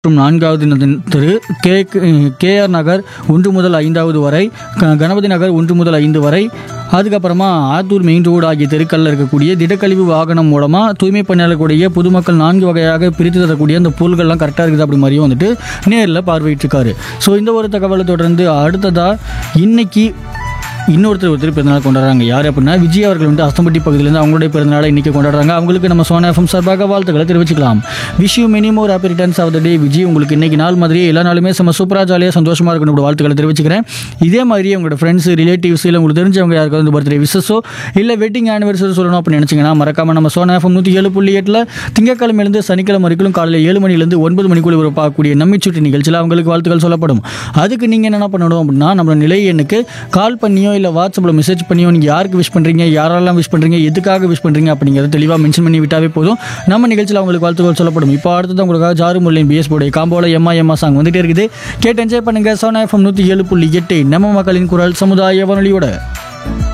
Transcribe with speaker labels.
Speaker 1: மற்றும் நான்காவது ந- தெரு கே கேஆர் நகர் ஒன்று முதல் ஐந்தாவது வரை க- கணபதி நகர் ஒன்று முதல் ஐந்து வரை அதுக்கப்புறமா ஆத்தூர் மெயின் ரோடு ஆகிய தெருக்களில் இருக்கக்கூடிய திடக்கழிவு வாகனம் மூலமாக தூய்மை பணியாளர்களுடைய பொதுமக்கள் நான்கு வகையாக பிரித்து தரக்கூடிய அந்த பொருள்கள்லாம் கரெக்டாக இருக்குது அப்படி மாதிரியும் வந்துட்டு நேரில் பார்வையிட்டிருக்காரு ஸோ இந்த ஒரு தகவலை தொடர்ந்து அடுத்ததாக இன்னைக்கு இன்னொருத்தர் ஒருத்தர் பிறந்தநாள் கொண்டாடுறாங்க யார் அப்படின்னா விஜய் அவர்கள் வந்து அஸ்தம்பட்டி பகுதியிலேருந்து அவங்களுடைய பிறந்தநாளை இன்னைக்கு கொண்டாடுறாங்க அவங்களுக்கு நம்ம சோனா எஃப்எம் சார்பாக வாழ்த்துக்களை தெரிவிச்சுக்கலாம் wish you many more happy returns of the day Vijay உங்களுக்கு இன்னைக்கு நாள் மாதிரியே எல்லா நாளுமே செம்ம சூப்பராக ஜாலியாக சந்தோஷமாக இருக்கணும் இப்படி வாழ்த்துக்களை தெரிவிச்சுக்கிறேன் இதே மாதிரி உங்களோட ஃப்ரெண்ட்ஸ் ரிலேட்டிவ்ஸ் இல்லை உங்களுக்கு தெரிஞ்சவங்க யாருக்காவது வந்து பர்த்டே விசஸோ இல்லை வெட்டிங் ஆனிவர்சரி சொல்லணும் அப்படின்னு நினச்சிங்கன்னா மறக்காம நம்ம சோனா எஃப்எம் நூற்றி ஏழு புள்ளி எட்டில் திங்கக்கிழமையிலேருந்து சனிக்கிழமை வரைக்கும் காலையில் ஏழு மணிலேருந்து ஒன்பது மணிக்குள்ள ஒரு பார்க்கக்கூடிய நம்மிச்சுட்டி நிகழ்ச்சியில் அவங்களுக்கு வாழ்த்துக்கள் சொல்லப்படும் அதுக்கு நீங்கள் என்ன பண்ணணும் அப்படின்னா நம்ம நிலை எண்ணுக்கு கால் பண்ணியோ இல்லை வாட்ஸ்அப்பில் மெசேஜ் பண்ணியோ நீங்கள் யாருக்கு விஷ் பண்ணுறீங்க யாரெல்லாம் விஷ் பண்ணுறீங்க எதுக்காக விஷ் பண்ணுறீங்க அப்படிங்கிறத தெளிவாக மென்ஷன் பண்ணி விட்டாவே போதும் நம்ம நிகழ்ச்சியில் அவங்களுக்கு வாழ்த்துக்கள் சொல்லப்படும் இப்போ அடுத்தது உங்களுக்காக ஜாரு முல்லையும் பிஎஸ் போடைய காம்போல எம்மா எம்மா சாங் வந்துட்டே இருக்குது கேட்டு என்ஜாய் பண்ணுங்க சோனா எஃப்எம் நூற்றி ஏழு புள்ளி எட்டு நம்ம மக்களின் குரல் சமுதாய வானொலியோட